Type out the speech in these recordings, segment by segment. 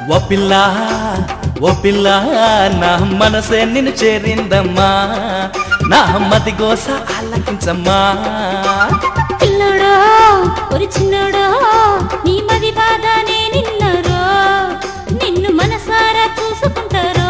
ఓ పిల్ల ఓ పిల్ల నా మనసే నిన్ను చేరిందమ్మా నా మతి గోస ఆలకించమ్మా పిల్లడో ఒక చిన్నడో నీ మది బాధనే నిన్నరో నిన్ను మనసారా చూసుకుంటారో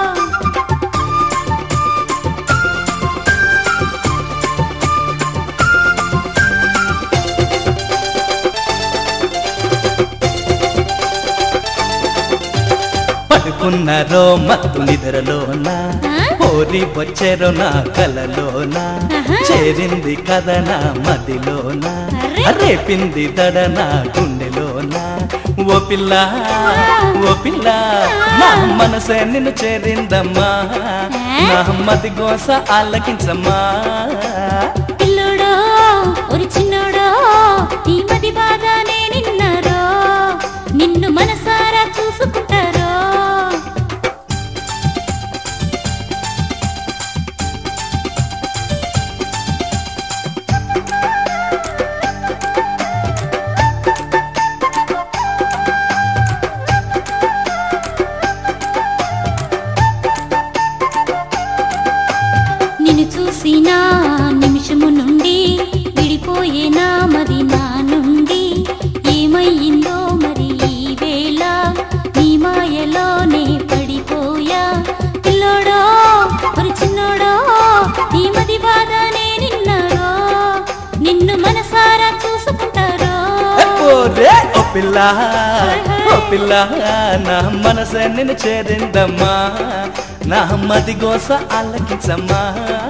పడుకున్నారో మత్తు నిద్రలోన పోరి వచ్చారో నా కలలోన ఆహా. చేరింది కథ నా మదిలోన అరే. రేపింది దడ నా గుండెలోన ఓ పిల్ల ఓ పిల్ల నా మనసే నిన్ను చేరిందమ్మా నా మది గోస ఆలకించమ్మా పిల్లడో ఒక చిన్నడో నీ మది బాధనే నిన్నరో నిన్ను మనసారా చూసుకుంటారో నిన్ను చూసిన నిమిషము నుండి విడిపోయేనా మరి నా నుండి ఏమయ్యిందో మరి ఈ వేళ నీ మాయలోనే పడిపోయా పిల్లోడో మరి చిన్నోడో నీ మది బాధనే నిన్నరో నిన్ను మనసారా చూసుకుంటారో ఓరే ఓ పిల్ల ఓ పిల్ల నా మనసే నిన్ను చేరిందమ్మా నా మది గోస ఆలకించమ్మా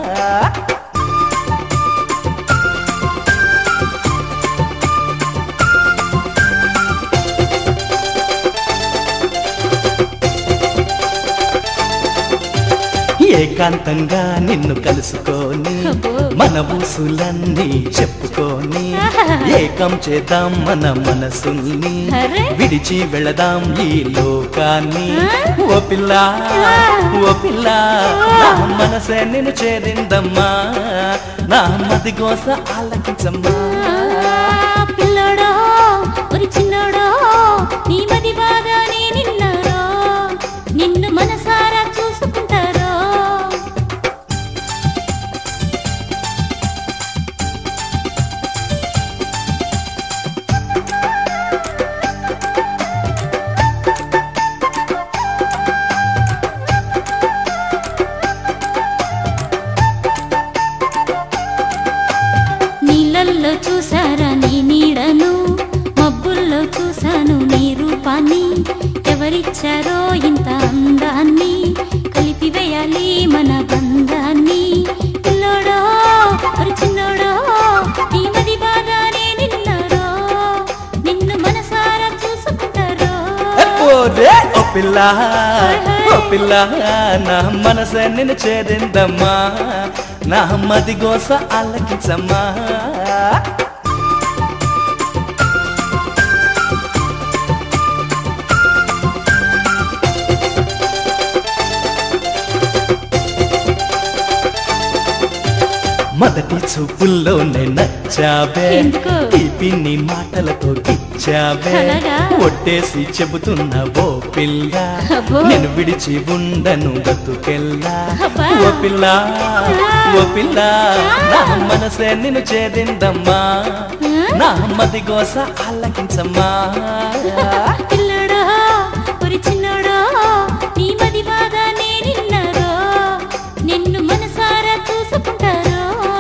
ఏకాంతంగా నిన్ను కలుసుకొని అబ్బో. మన ఊసులన్నీ చెప్పుకొని ఆహా. ఏకం చేద్దాం మన మనసుల్ని అరే. విడిచి వెళదాం ఈ లోకాన్ని ఆ? ఓ పిల్ల ఓ పిల్ల నా మనసే నిన్ను చేరిందమ్మా నా మది గోస ఆలకించమ్మా ఆ, పిల్లోడో ఒక చిన్నోడో నీ మది బాధనే నిన్నరో నిన్ను మనసారా చూసుకుంటారో నీళ్ళల్లో చూసారా నీ నీడను మబ్బుల్లో చూశాను నీ రూపాన్ని ఎవరిచ్చారో ఇంత అందాన్ని కలిపివేయాలి మన బంధాన్ని పిల్లోడో ఒక చిన్నోడో నీ మది బాధనే నిన్నరో నిన్ను మనసారా చూసుకుంటారో ఓరే ఓ పిల్ల ఓ పిల్ల నా మనసే నిన్ను చేరిందమ్మా నా మది గోస ఆలకించమ్మా మొదటి చూపుల్లోనే నచ్చావే ఎందుకు? తీపి నీ మాటలతో గిచ్చావే అలాగా? ఒట్టేసి చెబుతున్న ఓ పిల్ల అబ్బో. నేను విడిచి ఉండను బతుకెల్లా అబ్బా. ఓ పిల్ల ఓ పిల్ల నా మనసే నిన్ను చేరిందమ్మా నా మది గోస ఆలకించమ్మా పిల్లడో ఒక చిన్నోడో నీ మది బాధనే నిన్నరో నిన్ను మనసారా చూసుకుంటారో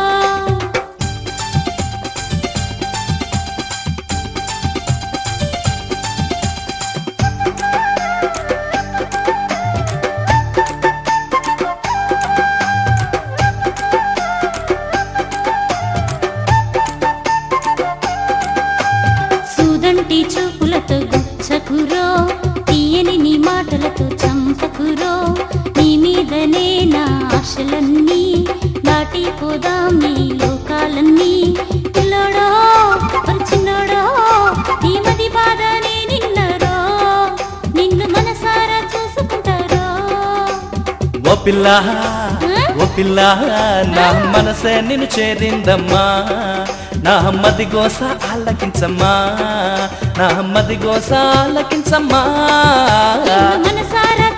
సూదంటి చూపులతో గుచ్చకురో తీయని నీ మాటలతో చంపకురో నీ మీదనే నా ఆశలన్నీ దాటిపోదాం నీ లోకాలన్నీ పిల్లోడో ఒక చిన్నోడో నీ మది బాధనే నిన్నరో నిన్ను మనసారా చూసుకుంటారో ఓ పిల్ల ఓ పిల్ల నా మనసే నిన్ను చేరిందమ్మా నా మది గోస ఆలకించమ్మా నా మది గోస ఆలకించమ్మా నిన్ను మనసారా